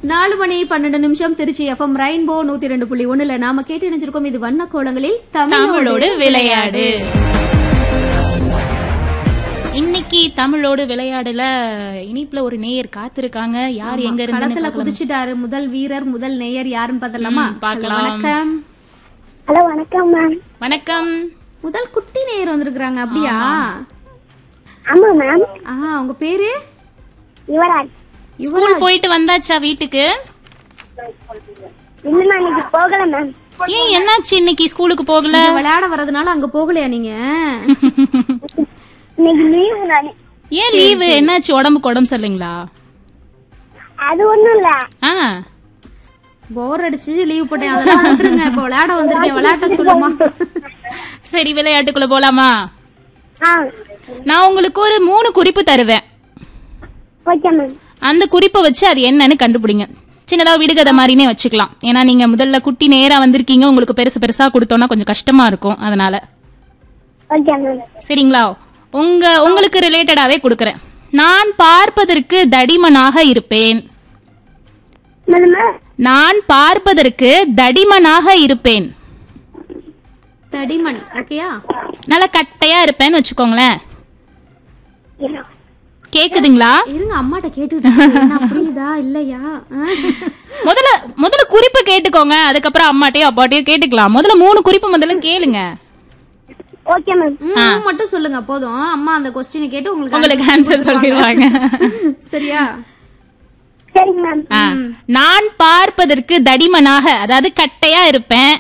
நாலு மணி பன்னெண்டு நிமிஷம் திருச்சி எஃப்எம் ரெயின்போ நூத்தி ரெண்டு புள்ளி ஒண்ணுல நாம கேட்டு இணைஞ்சிருக்கோம் இது வண்ண கோலங்களில் தமிழோடு தமிழோடு விளையாடு இன்னைக்கு தமிழோடு விளையாடுல இனிப்புல ஒரு நேயர் காத்திருக்காங்க யார் எங்க இருந்து களத்துல குதிச்சுட்டாரு முதல் வீரர் முதல் நேயர் யாருன்னு பார்த்தலாமா ம், பார்க்கலாம். வணக்கம் ஹலோ வணக்கம் மேம் வணக்கம் முதல் குட்டி நேயர் வந்திருக்காங்க அப்படியா ஆமா மேம் ஆஹா உங்க பேரு யுவராஜ் ஸ்கூல் போயிட்டு வந்தாச்சா வீட்டுக்கு இன்னும் நான் இன்னைக்கு போகல மேம் ஏன் என்னாச்சு இன்னைக்கு ஸ்கூலுக்கு போகல இங்க விளையாட வர்றதுனால அங்க போகலையா நீங்க இன்னைக்கு லீவு நானு ஏன் லீவு என்னாச்சு உடம்புக்கு உடம்பு சரியில்லைங்களா அது ஒண்ணும் இல்ல ஆ போர் அடிச்சு லீவ் போட்டேன் அதெல்லாம் விட்டுருங்க இப்ப விளையாட வந்திருக்கேன் விளையாட்ட சொல்லுமா சரி விளையாட்டுக்குள்ள போலாமா ஆ நான் உங்களுக்கு ஒரு மூணு குறிப்பு தருவேன் ஓகே மேம் அந்த குறிப்பை வச்சு அது என்னன்னு கண்டுபிடிங்க சின்னதா விடுகதை மாதிரினே வச்சுக்கலாம் ஏன்னா நீங்க முதல்ல குட்டி நேரா வந்திருக்கீங்க உங்களுக்கு பெருசு பெருசா கொடுத்தோம்னா கொஞ்சம் கஷ்டமா இருக்கும் அதனால ஓகே மேம் சரிங்களா உங்க உங்களுக்கு ரிலேட்டடாவே கொடுக்கறேன் நான் பார்ப்பதற்கு தடிமனாக இருப்பேன் மேம் நான் பார்ப்பதற்கு தடிமனாக இருப்பேன் தடிமன் ஓகேயா நல்ல கட்டையா இருப்பேன்னு வச்சுக்கோங்களேன் கேக்குதுங்களா இருங்க அம்மாட்ட கேட்டுக்கிட்டு இருக்கேன். என்ன புரியுதா இல்லையா ஆ? முதல்ல முதல்ல குறிப்பு கேட்டுக்கோங்க அதுக்கப்புறம் அம்மாட்டையோ அப்பாட்டையோ கேட்டுக்கலாம் முதல்ல மூணு குறிப்பு முதல்ல கேளுங்க ஓகே மேம் ம், மட்டும் சொல்லுங்க போதும் அம்மா அந்த கொஸ்டினை கேட்டு உங்களுக்கு உங்களுக்கு answer ஆன்சர் சொல்லிடுவாங்க சரியா சரிங்க மேம் ஆ, நான் பார்ப்பதற்கு தடிமனாக அதாவது கட்டையா இருப்பேன்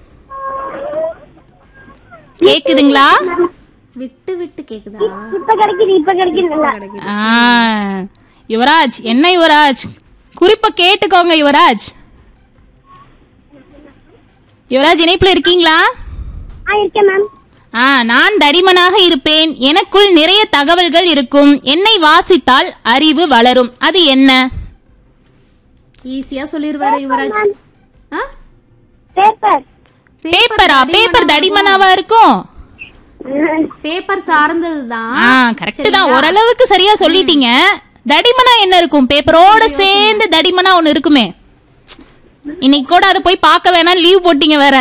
கேக்குதுங்களா விட்டு விட்டு கேக்குதா இப்ப கிடைக்குது இப்ப கிடைக்குது நல்லா ஆ, யுவராஜ் என்ன யுவராஜ் குறிப்ப கேட்டுக்கோங்க யுவராஜ் யுவராஜ் இணைப்புல இருக்கீங்களா ஆ இருக்கேன் மேம் ஆ நான் தடிமனாக இருப்பேன் எனக்குள் நிறைய தகவல்கள் இருக்கும் என்னை வாசித்தால் அறிவு வளரும் அது என்ன ஈஸியா சொல்லிருவாரு யுவராஜ் ஆ? பேப்பர் பேப்பரா பேப்பர் தடிமனாவா இருக்கும் பேப்பர் சார்ந்ததுதான் ஆ கரெக்ட் தான் ஓரளவுக்கு சரியா சொல்லிட்டீங்க தடிமனா என்ன இருக்கும் பேப்பரோட சேர்ந்து தடிமனா ஒண்ணு இருக்குமே இன்னைக்கு கூட அதை போய் பார்க்க வேணாம் லீவ் போட்டீங்க வேற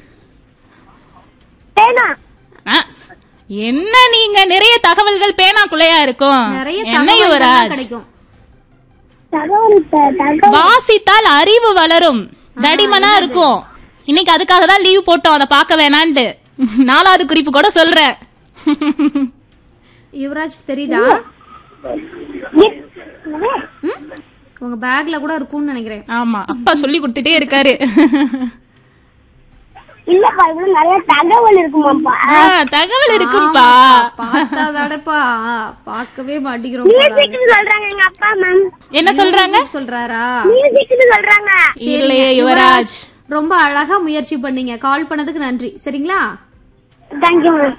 பேனா ஆ, என்ன நீங்க நிறைய தகவல்கள் பேனாக்குள்ளையா இருக்கும் நிறைய என்ன தகவல்கள் யுவராஜ் கிடைக்கும் தகவல் த- தகவல் வாசித்தால் அறிவு வளரும் தடிமனா இருக்கும் இன்னைக்கு அதுக்காக தான் லீவ் போட்டோம் அதை பார்க்க வேணான்ட்டு நாலாவது குறிப்பு கூட சொல்றேன் யுவராஜ் தெரியுதா இ- என்னது? ம்? உங்க பேக்ல கூட இருக்கும்னு நினைக்கிறேன் ஆமா அப்பா சொல்லி கொடுத்துட்டே இருக்காரு இல்லப்பா இதுல நிறைய தகவல் இருக்குமாப்பா ஆ, தகவல் இருக்கும்பா பார்த்தாதானப்பா பார்க்கவே மாட்டேங்கிறோம் போல. மியூசிக்னு சொல்றாங்க எங்க அப்பா மேம் என்ன சொல்றாங்க சொல்றாரா மியூசிக்னு சொல்றாங்க இல்லையே யுவராஜ் ரொம்ப அழகா முயற்சி பண்ணீங்க கால் பண்ணதுக்கு நன்றி சரிங்களா தேங்க்யூ மேம்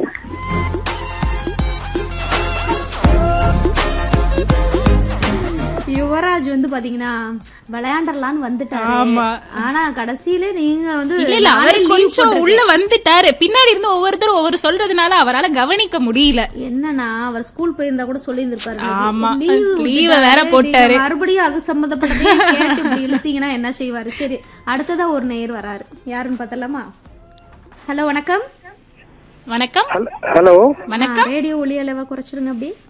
யுவராஜ் வந்து பாத்தீங்கன்னா விளையாண்டர்லான்னு வந்துட்டாரு ஆமா. ஆனா கடைசியில நீங்க வந்து இல்ல இல்ல நானே அவர் leave கொஞ்சம் போட்டிருக்கேன். உள்ள வந்துட்டாரு பின்னாடி இருந்து ஒவ்வொருத்தரும் ஒவ்வொரு சொல்றதுனால அவரால கவனிக்க முடியல என்னன்னா அவர் ஸ்கூல் போயிருந்தா கூட சொல்லி இருந்திருப்பாரு ஆமா. Leave leave விட்டுட்டாரு. வேற போட்டாரு. நீங்க மறுபடியும் அது சம்பந்தப்பட்டதே கேட்டு இப்படி இழுத்தீங்கன்னா என்ன செய்வாரு சரி அடுத்ததா ஒரு நேயர் வராரு யாருன்னு பார்த்தலாமா ஹலோ வணக்கம் வணக்கம் ஹலோ வணக்கம் ரேடியோ ஒளி அளவை குறைச்சிருங்க அப்படி